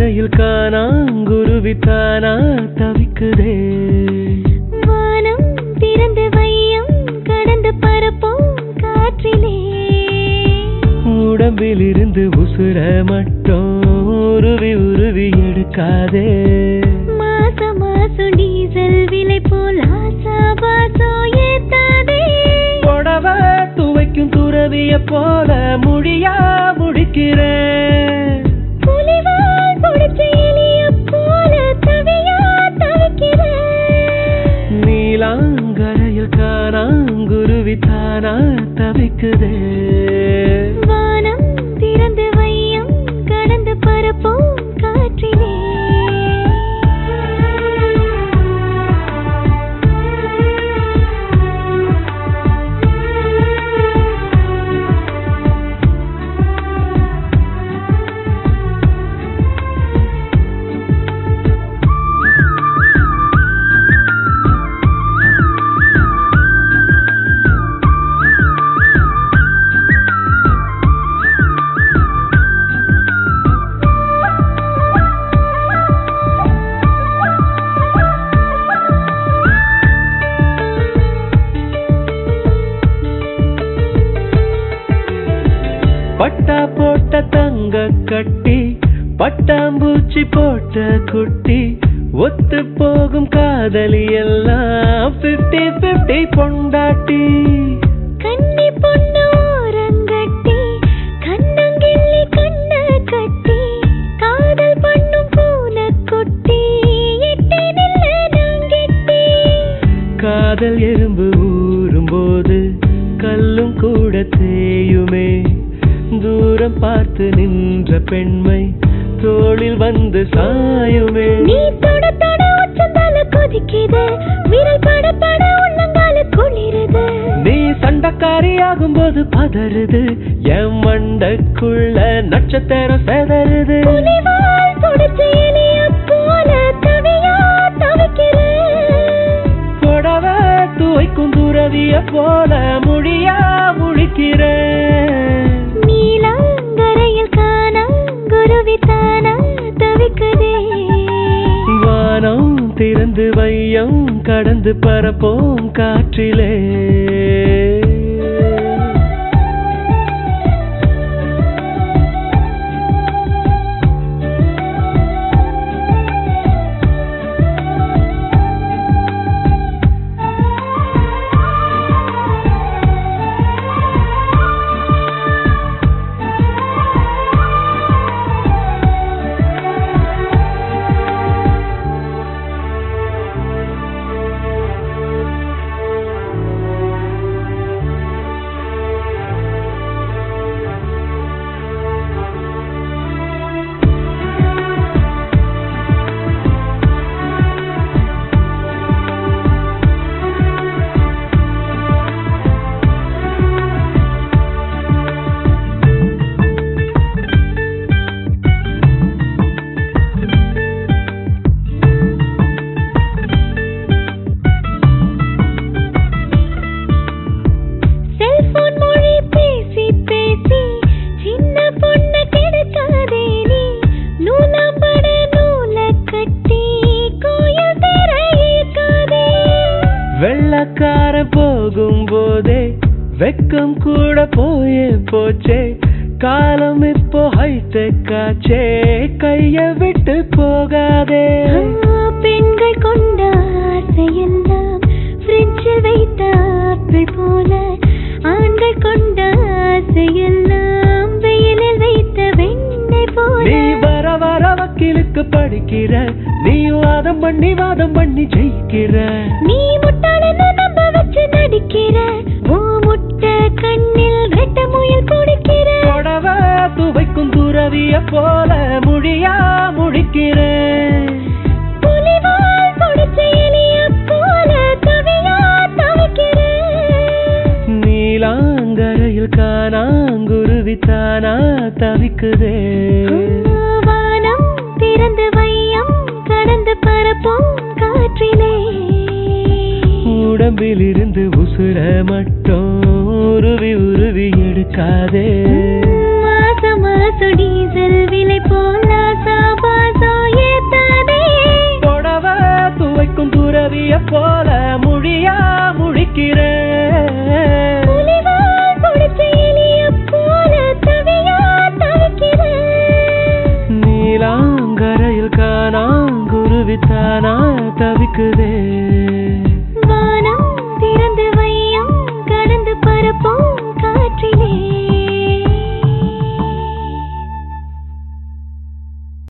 வானங்கரையில் காணாங்குருவித்தானா தவிக்குதே வானம் திறந்து வையம் கடந்து பரப்போம் காற்றிலே உடம்பில் இருந்து உசுர மட்டும் உருவி உருவி எடுக்காதே மாசம் மாசம் டீசல் விலை போல் ஆசா பாசோ ஏத்தாதே புடவ துவைக்கும் துறவிய போல முடியா முடிக்கிறேன் புலிவால் புடிச்ச எலிய போல தவியா தவிக்கிறேன் நீலாங்கரையில் காணாங்குருவித்தானா தவிக்குதே வானம் திறந்து வையம் கடந்து பரப்போம் காற்றிலே பட்டா போட்ட தங்க கட்டி பட்டாம்பூச்சி போட்ட குட்டி ஒத்து போகும் காதலி எல்லாம் பிப்டி பிப்டி பொண்டாட்டி கன்னி பொண்ணு ஓரங்கட்டி கண்ணங்கிள்ளி கண்ண கட்டி காதல் பண்ணும் பூனை குட்டி எட்டி நில்ல நாங்கெட்டி காதல் எறும்பு ஊறும் போது கல்லும் கூட தேயுமே தூரம் பார்த்து நின்ற பெண்மை தோளில் வந்து சாயுமே நீ தொட தொட உச்சந்தால கொதிக்குது விரல் பட பட உள்ளங்கால குளிருது நீ சண்டக்காரி ஆகும்போது பதறுது என் மண்டக்குள்ள நட்சத்திரம் செதறுது புலிவால் புடிச்ச எலிய போல தவியா தவிக்கிறேன் புடவ துவைக்கும் துறவிய போல முடியா முழிக்கிறேன் நீலாங்கரையில் காணா குருவித்தானா தவிக்குதே வானம் திறந்து வையம் கடந்து பரப்போம் காற்றிலே செல்போன் மொழி பேசி பேசி சின்ன பொண்ணு கெடுக்காதே நீ நூலாம்பட நூல கட்டி கோயில் தெர இழுக்காதே வெள்ளக்கார போகும் போதே வெக்கம் கூட போயே போச்சே காலம் இப்போ ஹைடெக் ஆச்சே கைய விட்டு போகாதே ஆ, பெண்கள் கொண்ட ஆசையெல்லாம் ஃப்ரிட்ஜில் வைத்த ஆப்பிள் போல ஆண்கள் கொண்ட ஆசையெல்லாம் வெயிலில் வைத்த வெண்ணெய் போல நீ வர வர வக்கீலுக்கு படிக்கிற நீ வாதம் பண்ணி வாதம் பண்ணி ஜெயிக்கிற நீ முட்டாளன்னு நம்ப வச்சு நடிக்கிற ஓ முட்டை கண்ணில் வெட்ட முயல் குடிக்கிற புடவ துவைக்கும் துறவிய போல முடியா முடிக்கிறேன் புலிவால் புடிச்ச எலிய போல தவியா தவிக்கிற நீலாங்கரையில் காணாங்குருவித்தானா தவிக்குதே வானம் திறந்து வையம் கடந்து பரப்போம் காற்றிலே உடம்பில் இருந்து உசுர மட்டும் உருவி உருவி எடுக்காதே மாசம் மாசம் டீசல் விலை போல ஆசா பாசம் குருவித்தானா குருவித்தானா தவிக்குதே